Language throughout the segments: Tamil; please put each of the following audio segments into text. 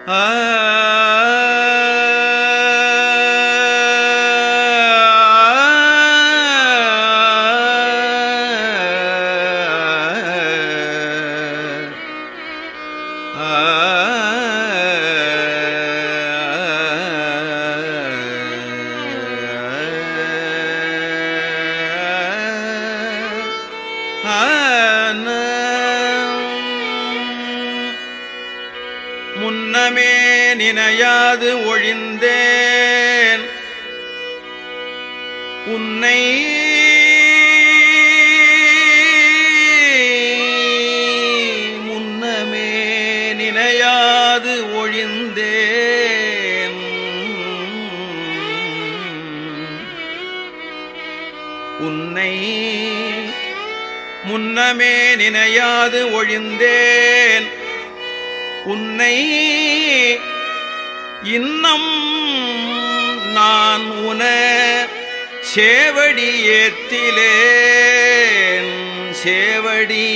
முன்னமே நினையாது ஒழிந்தேன் உன்னை முன்னமே நினையாது ஒழிந்தேன் உன்னை முன்னமே நினையாது ஒழிந்தேன் உன்னை இன்னம் நான் உன சேவடி ஏத்திலேன் சேவடி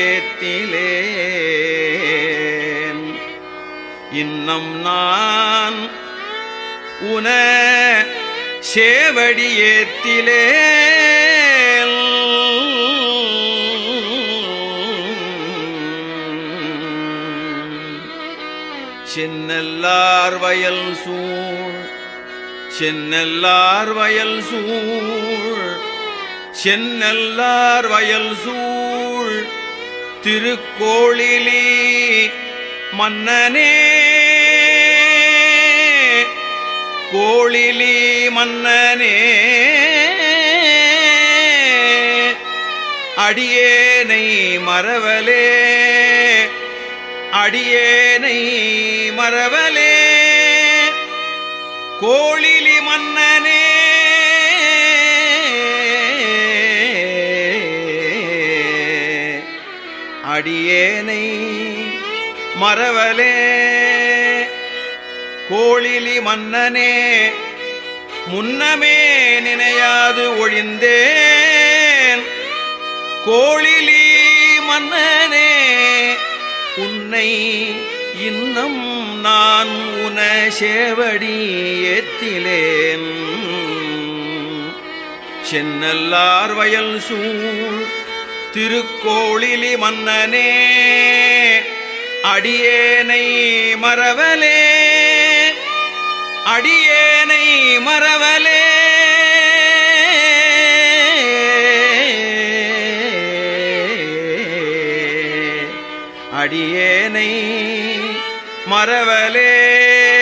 ஏத்திலேன் இன்னம் நான் உன சேவடி ஏத்திலேன் சென்னல்லார் வயல் சூழ் சென்னல்லார் வயல் சூழ் சென்னல்லார் வயல் சூழ் திருக்கோளிலி மன்னனே கோளிலி மன்னனே அடியேனை மறவலே அடியேனை மறவலே கோளிலி மன்னனே அடியேனை மறவலே கோளிலி மன்னனே முன்னமே நினையாது ஒழிந்தேன் கோளிலி மன்னனே உன்னை இன்னும் நான் உன சேவடி ஏத்திலேன் சென்னல்லார் வயல் சூழ் திருக்கோளிலி மன்னனே அடியேனை மறவலே அடியேனை மறவலே அடியேனை மறவலே